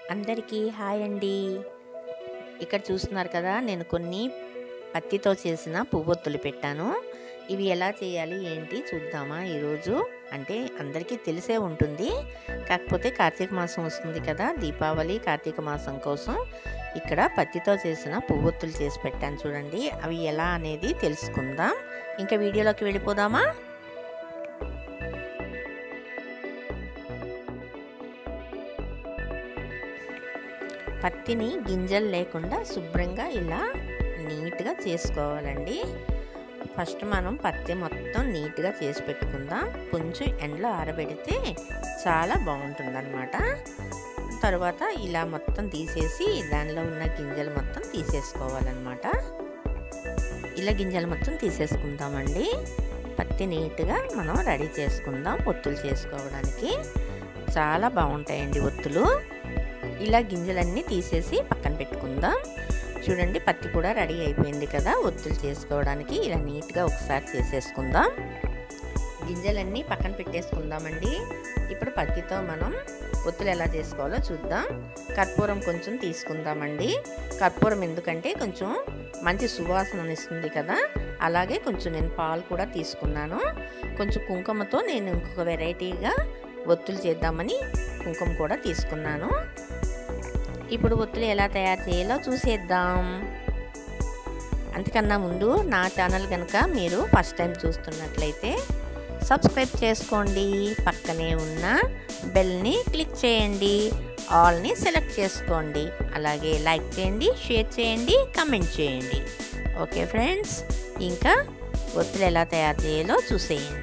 అందరికీ హాయ్ అండి ఇక్కడ చూస్తున్నారు కదా నేను కొన్ని పత్తితో చేసిన పువ్వొత్తులు పెట్టాను ఇవి ఎలా చేయాలి ఏంటి చూద్దామా ఈరోజు అంటే అందరికీ తెలిసే ఉంటుంది కాకపోతే కార్తీక మాసం వస్తుంది కదా దీపావళి కార్తీక మాసం కోసం ఇక్కడ పత్తితో చేసిన పువ్వొత్తులు చేసి పెట్టాను చూడండి అవి ఎలా అనేది తెలుసుకుందాం ఇంకా వీడియోలోకి వెళ్ళిపోదామా పత్తిని గింజలు లేకుండా శుభ్రంగా ఇలా నీట్గా చేసుకోవాలండి ఫస్ట్ మనం పత్తి మొత్తం నీట్గా చేసి పెట్టుకుందాం కొంచెం ఎండలో ఆరబెడితే చాలా బాగుంటుందన్నమాట తర్వాత ఇలా మొత్తం తీసేసి దానిలో ఉన్న గింజలు మొత్తం తీసేసుకోవాలన్నమాట ఇలా గింజలు మొత్తం తీసేసుకుందామండి పత్తి నీట్గా మనం రెడీ చేసుకుందాం ఒత్తులు చేసుకోవడానికి చాలా బాగుంటాయండి ఒత్తులు ఇలా గింజలన్నీ తీసేసి పక్కన పెట్టుకుందాం చూడండి పత్తి కూడా రెడీ అయిపోయింది కదా ఒత్తులు చేసుకోవడానికి ఇలా నీట్గా ఒకసారి చేసేసుకుందాం గింజలన్నీ పక్కన పెట్టేసుకుందామండి ఇప్పుడు పత్తితో మనం ఒత్తులు ఎలా చేసుకోవాలో చూద్దాం కర్పూరం కొంచెం తీసుకుందామండి కర్పూరం ఎందుకంటే కొంచెం మంచి సువాసన ఇస్తుంది కదా అలాగే కొంచెం నేను పాలు కూడా తీసుకున్నాను కొంచెం కుంకుమతో నేను ఇంకొక వెరైటీగా ఒత్తులు చేద్దామని కుంకుమ కూడా తీసుకున్నాను ఇప్పుడు ఒత్తులు ఎలా తయారు చేయాలో చూసేద్దాం అంతకన్నా ముందు నా ఛానల్ కనుక మీరు ఫస్ట్ టైం చూస్తున్నట్లయితే సబ్స్క్రైబ్ చేసుకోండి పక్కనే ఉన్న బెల్ని క్లిక్ చేయండి ఆల్ని సెలెక్ట్ చేసుకోండి అలాగే లైక్ చేయండి షేర్ చేయండి కమెంట్ చేయండి ఓకే ఫ్రెండ్స్ ఇంకా ఒత్తులు ఎలా తయారు చేయాలో చూసేయండి